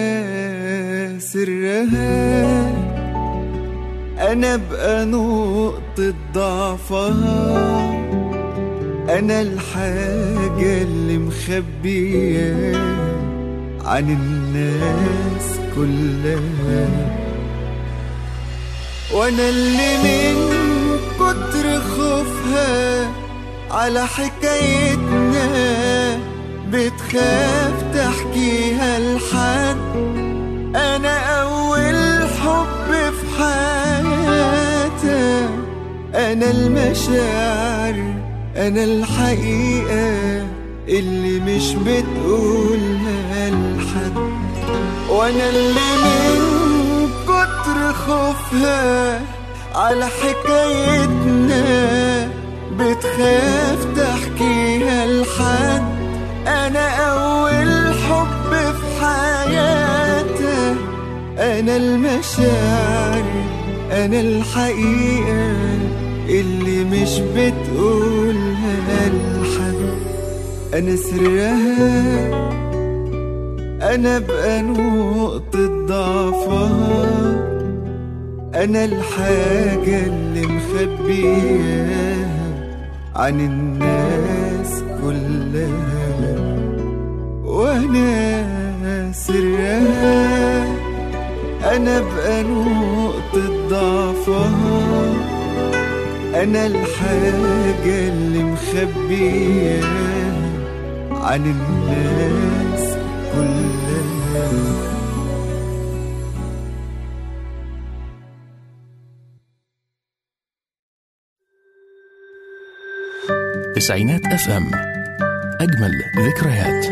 سرها أنا بقى نقطة ضعفها أنا الحاجة اللي مخبياها عن الناس كلها وأنا اللي من كتر خوفها على حكايتنا بتخاف تحكيها لحد أنا أول حب في حياتها أنا المشاعر أنا الحقيقة اللي مش بتقولها لحد وأنا اللي من كتر خوفها على حكايتنا بتخاف تحكيها لحد أنا أول حب في حياتها أنا المشاعر أنا الحقيقة اللي مش بتقولها لحد أنا سرها أنا بقى نقطة ضعفها أنا الحاجة اللي مخبياها عن الناس كلها وأنا سرها أنا بقى نقطة ضعفها أنا الحاجة اللي مخبياها عن الناس كلها تسعينات اف ام اجمل ذكريات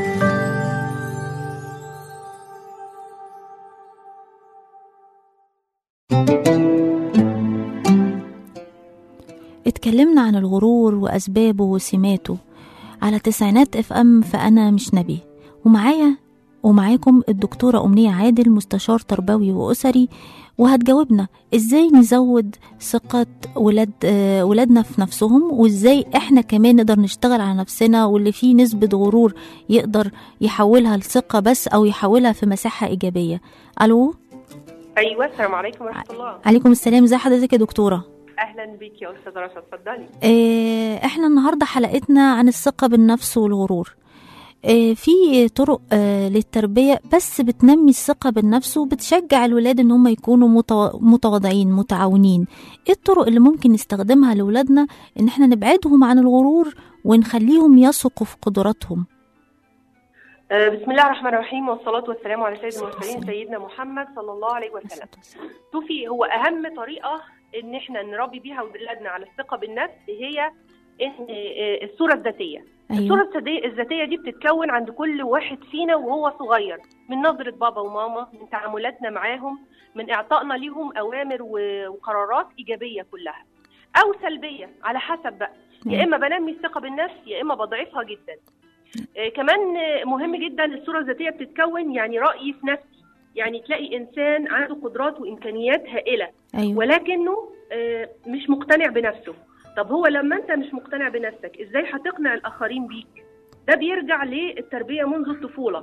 اتكلمنا عن الغرور وأسبابه وسماته على تسعينات اف ام فأنا مش نبي ومعايا ومعاكم الدكتورة أمنية عادل مستشار تربوي وأسري وهتجاوبنا ازاي نزود ثقة ولاد آه، ولادنا في نفسهم وازاي احنا كمان نقدر نشتغل على نفسنا واللي فيه نسبة غرور يقدر يحولها لثقة بس أو يحولها في مساحة إيجابية ألو ايوه السلام عليكم ورحمه الله عليكم السلام ازي حضرتك يا دكتورة اهلا بيك يا استاذه رشا اتفضلي آه، احنا النهارده حلقتنا عن الثقة بالنفس والغرور آه، في طرق آه، للتربية بس بتنمي الثقة بالنفس وبتشجع الولاد ان هم يكونوا متوا- متواضعين متعاونين ايه الطرق اللي ممكن نستخدمها لولادنا ان احنا نبعدهم عن الغرور ونخليهم يثقوا في قدراتهم آه، بسم الله الرحمن الرحيم والصلاة والسلام على سيد المرسلين سيدنا محمد صلى الله عليه وسلم شوفي هو أهم طريقة إن إحنا نربي بيها أولادنا على الثقة بالنفس هي إن آه، الصورة الذاتية أيوة. الصورة الذاتية- الذاتية دي بتتكون عند كل واحد فينا وهو صغير من نظرة بابا وماما من تعاملاتنا معاهم من إعطائنا ليهم أوامر و- وقرارات إيجابية كلها أو سلبية على حسب بقى يا إما بنمي الثقة بالنفس يا إما بضعفها جدا آه، كمان آه، مهم جدا الصورة الذاتية بتتكون يعني رأيي في نفسي يعني تلاقي إنسان عنده قدرات وإمكانيات هائلة أيوة. ولكنه آه، مش مقتنع بنفسه طب هو لما أنت مش مقتنع بنفسك إزاي هتقنع الآخرين بيك ده بيرجع للتربية منذ الطفولة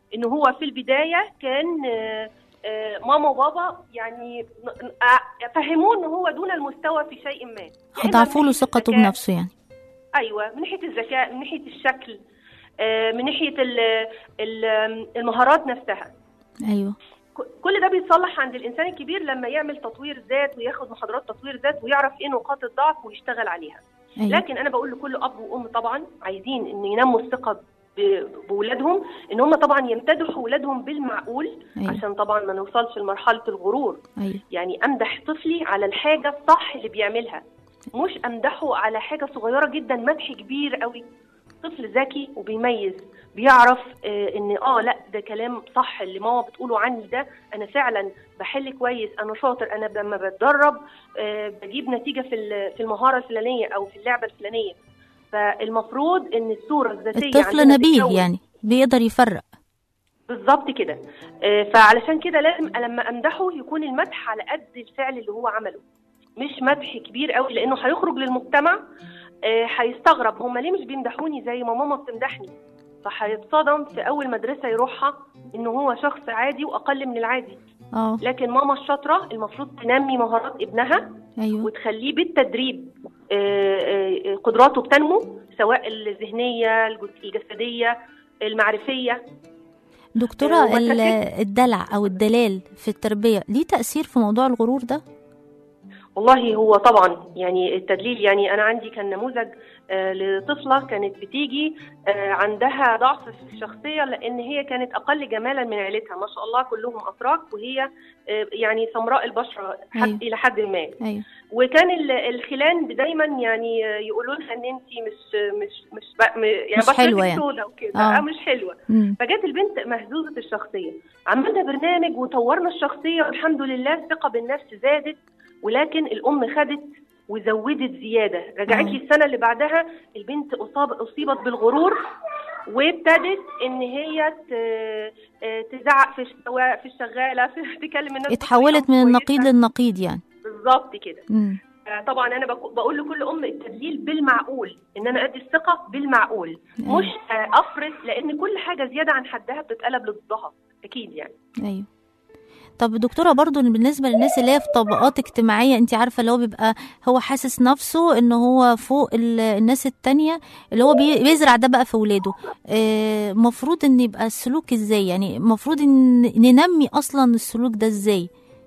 ان هو في البدايه كان آه، آه، ماما وبابا يعني ن- ن- آه، فهموه ان هو دون المستوى في شيء ما يا إما أضعفوا من له ناحية ثقته الذكاء- بنفسه يعني ايوه من ناحيه الذكاء من ناحيه الشكل آه، من ناحيه ال- ال- المهارات نفسها أيوه ك- كل ده بيتصلح عند الانسان الكبير لما يعمل تطوير ذات وياخد محاضرات تطوير ذات ويعرف ايه نقاط الضعف ويشتغل عليها أيوة. لكن انا بقول لكل اب وام طبعا عايزين ان ينموا الثقه ب- بولادهم ان هم طبعا يمتدحوا ولادهم بالمعقول أيوة. عشان طبعا ما نوصلش لمرحله الغرور أيوه يعني امدح طفلي على الحاجه الصح اللي بيعملها مش امدحه على حاجه صغيره جدا مدح كبير قوي طفل ذكي وبيميز بيعرف آه ان اه لا ده كلام صح اللي ماما بتقوله عني ده انا فعلا بحل كويس انا شاطر انا لما بتدرب آه بجيب نتيجه في ال- في المهاره الفلانيه او في اللعبه الفلانيه فالمفروض ان الصوره الذاتيه الطفل عندنا نبيه تتكون. يعني بيقدر يفرق بالظبط كده آه، فعلشان كده لازم لما امدحه يكون المدح على قد الفعل اللي هو عمله مش مدح كبير قوي لانه هيخرج للمجتمع آه، هيستغرب هم ليه مش بيمدحوني زي ما ماما بتمدحني فهيتصدم في اول مدرسه يروحها ان هو شخص عادي واقل من العادي اه لكن ماما الشاطره المفروض تنمي مهارات ابنها أيوه وتخليه بالتدريب آه، آه، قدراته بتنمو سواء الذهنيه الجس- الجسديه المعرفيه دكتورة آه، ال- وتكت- الدلع أو الدلال في التربية ليه تأثير في موضوع الغرور ده؟ والله هو طبعا يعني التدليل يعني انا عندي كان نموذج آه، لطفله كانت بتيجي آه، عندها ضعف في الشخصيه لان هي كانت اقل جمالا من عيلتها ما شاء الله كلهم اتراك وهي آه، يعني سمراء البشره حد أيوة. الى حد ما أيوه وكان ال- الخلان دايما يعني يقولوا لها ان انت مش مش مش ب- م- يعني مش حلوة بشرتك يعني. سودا وكده آه. آه. مش حلوه مم. فجت البنت مهزوزه الشخصيه عملنا برنامج وطورنا الشخصيه والحمد لله الثقه بالنفس زادت ولكن الام خدت وزودت زياده رجعت لي السنه اللي بعدها البنت اصاب اصيبت بالغرور وابتدت ان هي ت- آه، تزعق في الشوا- في الشغاله في تكلم الناس اتحولت من النقيض للنقيض يعني بالظبط كده مم. آه، طبعا انا بك- بقول لكل ام التدليل بالمعقول ان انا ادي الثقه بالمعقول مش آه، افرض لان كل حاجه زياده عن حدها بتتقلب لضدها اكيد يعني ايوه طب دكتورة برضو بالنسبة للناس اللي هي في طبقات اجتماعية انت عارفة اللي هو بيبقى هو حاسس نفسه ان هو فوق ال- الناس التانية اللي هو بي- بيزرع ده بقى في ولاده آه، مفروض ان يبقى السلوك ازاي يعني مفروض ان ننمي اصلا السلوك ده ازاي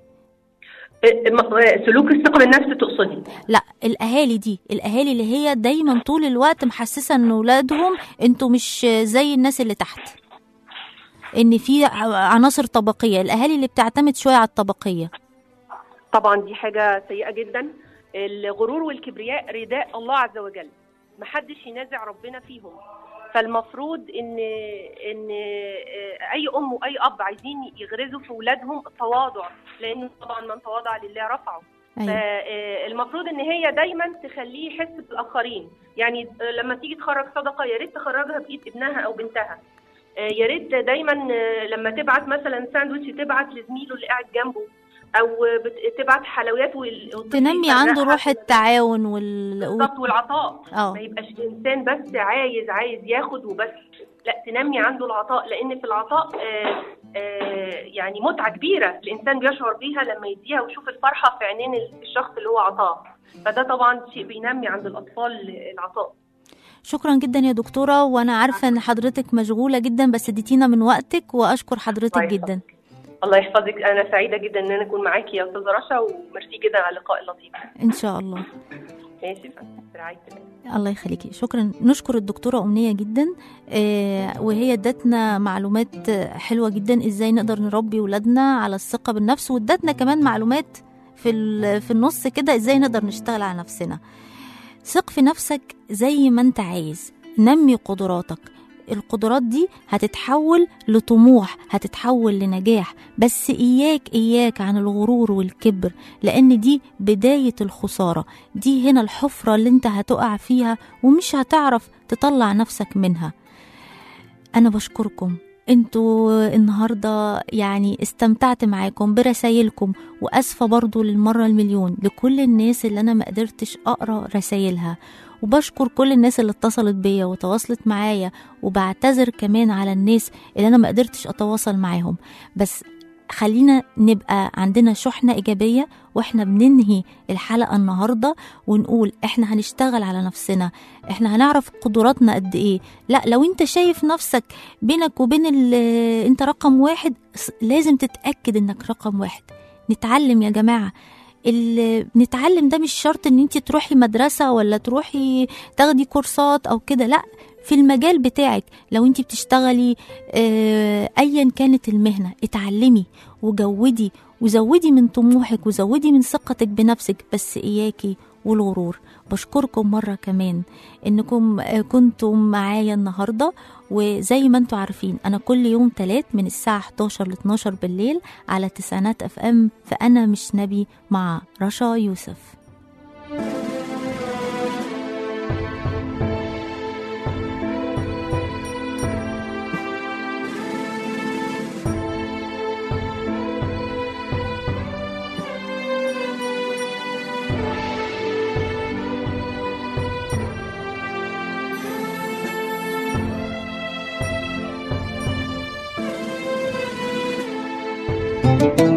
آه، م- آه، سلوك الثقه بالنفس تقصدي لا الاهالي دي الاهالي اللي هي دايما طول الوقت محسسه ان اولادهم انتوا مش زي الناس اللي تحت ان في ع- عناصر طبقيه الاهالي اللي بتعتمد شويه على الطبقيه طبعا دي حاجه سيئه جدا الغرور والكبرياء رداء الله عز وجل محدش ينازع ربنا فيهم فالمفروض ان ان آه، اي ام واي اب عايزين يغرزوا في اولادهم التواضع لان طبعا من تواضع لله رفعه أيوة. فالمفروض ان هي دايما تخليه يحس بالاخرين يعني آه، لما تيجي تخرج صدقه يا ريت تخرجها بايد ابنها او بنتها آه، يا ريت دايما آه، لما تبعت مثلا ساندوتش تبعت لزميله اللي قاعد جنبه او بت- تبعت حلويات وال- والطفل تنمي يفرقها عنده روح التعاون وال بالظبط والعطاء اه ما يبقاش الانسان بس عايز عايز ياخد وبس لا تنمي عنده العطاء لان في العطاء آه آه يعني متعه كبيره الانسان بيشعر بيها لما يديها ويشوف الفرحه في عينين الشخص اللي هو عطاه فده طبعا شيء بينمي عند الاطفال العطاء شكرا جدا يا دكتوره وانا عارفه ان حضرتك مشغوله جدا بس اديتينا من وقتك واشكر حضرتك الله جدا الله يحفظك انا سعيده جدا ان انا اكون معاكي يا استاذه رشا وميرسي جدا على اللقاء اللطيف ان شاء الله ماشي برعايه الله الله يخليكي شكرا نشكر الدكتوره امنيه جدا آه وهي ادتنا معلومات حلوه جدا ازاي نقدر نربي ولادنا على الثقه بالنفس وادتنا كمان معلومات في ال- في النص كده ازاي نقدر نشتغل على نفسنا ثق في نفسك زي ما انت عايز نمي قدراتك القدرات دي هتتحول لطموح هتتحول لنجاح بس إياك إياك عن الغرور والكبر لأن دي بداية الخسارة دي هنا الحفرة اللي انت هتقع فيها ومش هتعرف تطلع نفسك منها أنا بشكركم انتوا النهاردة يعني استمتعت معاكم برسايلكم وأسفة برضو للمرة المليون لكل الناس اللي أنا ما قدرتش أقرأ رسايلها وبشكر كل الناس اللي اتصلت بيا وتواصلت معايا وبعتذر كمان على الناس اللي أنا ما قدرتش أتواصل معاهم بس خلينا نبقى عندنا شحنة إيجابية وإحنا بننهي الحلقة النهاردة ونقول إحنا هنشتغل على نفسنا إحنا هنعرف قدراتنا قد إيه لا لو أنت شايف نفسك بينك وبين ال- أنت رقم واحد س- لازم تتأكد إنك رقم واحد نتعلم يا جماعة اللي نتعلم ده مش شرط ان انت تروحي مدرسة ولا تروحي تاخدي كورسات او كده لا في المجال بتاعك لو انت بتشتغلي آه، ايا كانت المهنة اتعلمي وجودي وزودي من طموحك وزودي من ثقتك بنفسك بس اياكي والغرور بشكركم مرة كمان انكم آه، كنتم معايا النهاردة وزي ما انتم عارفين انا كل يوم تلات من الساعة 11 ل 12 بالليل على تسعينات اف ام فانا مش نبي مع رشا يوسف thank you